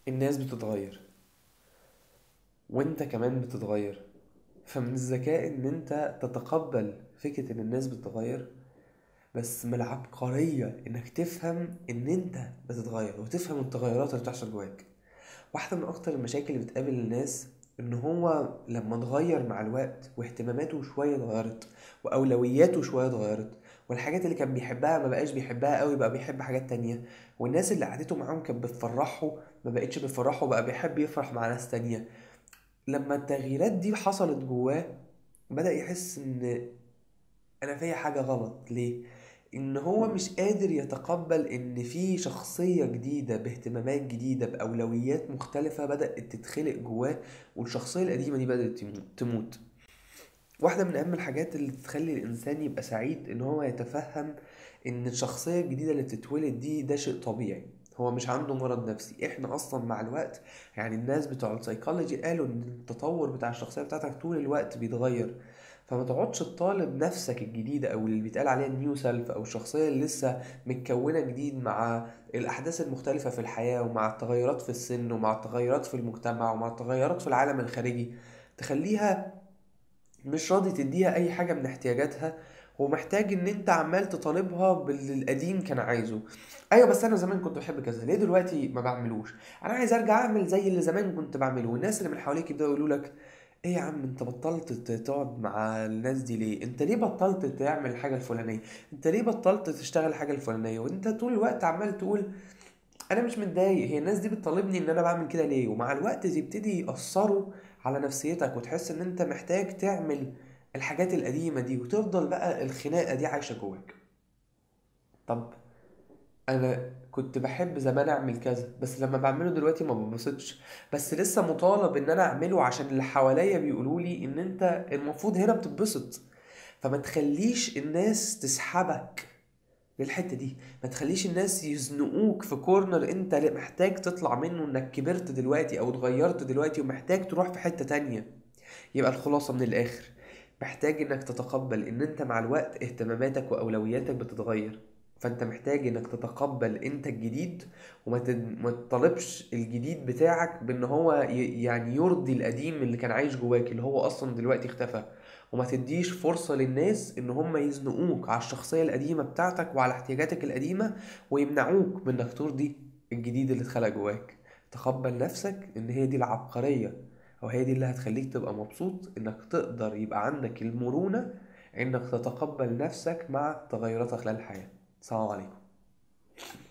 الناس بتتغير وانت كمان بتتغير فمن الذكاء ان انت تتقبل فكرة ان الناس بتتغير بس من العبقرية انك تفهم ان انت بتتغير وتفهم التغيرات اللي بتحصل جواك واحدة من اكتر المشاكل اللي بتقابل الناس ان هو لما اتغير مع الوقت واهتماماته شوية اتغيرت واولوياته شوية اتغيرت والحاجات اللي كان بيحبها ما بقاش بيحبها قوي بقى بيحب حاجات تانية والناس اللي قعدته معاهم كانت بتفرحه ما بقتش بتفرحه بقى بيحب يفرح مع ناس تانية لما التغييرات دي حصلت جواه بدأ يحس ان انا فيا حاجة غلط ليه ان هو مش قادر يتقبل ان في شخصية جديدة باهتمامات جديدة بأولويات مختلفة بدأت تتخلق جواه والشخصية القديمة دي بدأت تموت تموت واحدة من أهم الحاجات اللي تخلي الإنسان يبقى سعيد إن هو يتفهم إن الشخصية الجديدة اللي بتتولد دي ده شيء طبيعي هو مش عنده مرض نفسي احنا اصلا مع الوقت يعني الناس بتوع السايكولوجي قالوا ان التطور بتاع الشخصية بتاعتك طول الوقت بيتغير فما تقعدش تطالب نفسك الجديدة او اللي بيتقال عليها النيو سيلف او الشخصية اللي لسه متكونة جديد مع الاحداث المختلفة في الحياة ومع التغيرات في السن ومع التغيرات في المجتمع ومع التغيرات في العالم الخارجي تخليها مش راضي تديها اي حاجة من احتياجاتها ومحتاج ان انت عمال تطالبها باللي القديم كان عايزه ايوه بس انا زمان كنت بحب كذا ليه دلوقتي ما بعملوش انا عايز ارجع اعمل زي اللي زمان كنت بعمله والناس اللي من حواليك يبداوا يقولوا لك ايه يا عم انت بطلت ت- تقعد مع الناس دي ليه انت ليه بطلت تعمل الحاجه الفلانيه انت ليه بطلت تشتغل الحاجه الفلانيه وانت طول الوقت عمال تقول انا مش متضايق هي الناس دي بتطالبني ان انا بعمل كده ليه ومع الوقت يبتدي يأثروا على نفسيتك وتحس ان انت محتاج تعمل الحاجات القديمة دي وتفضل بقى الخناقة دي عايشة جواك طب انا كنت بحب زمان اعمل كذا بس لما بعمله دلوقتي ما ببسطش بس لسه مطالب ان انا اعمله عشان اللي حواليا بيقولوا لي ان انت المفروض هنا بتتبسط فما تخليش الناس تسحبك للحتة دي ما تخليش الناس يزنقوك في كورنر انت لا- محتاج تطلع منه انك كبرت دلوقتي او اتغيرت دلوقتي ومحتاج تروح في حتة تانية يبقى الخلاصة من الاخر محتاج انك تتقبل ان انت مع الوقت اهتماماتك واولوياتك بتتغير فانت محتاج انك تتقبل انت الجديد وما تد- ما تطالبش الجديد بتاعك بان هو ي- يعني يرضي القديم اللي كان عايش جواك اللي هو اصلا دلوقتي اختفى وما تديش فرصة للناس ان هم يزنقوك على الشخصية القديمة بتاعتك وعلى احتياجاتك القديمة ويمنعوك من انك ترضي الجديد اللي اتخلق جواك تقبل نفسك ان هي دي العبقرية او هي دي اللي هتخليك تبقى مبسوط انك تقدر يبقى عندك المرونة انك تتقبل نفسك مع تغيراتك خلال الحياة السلام عليكم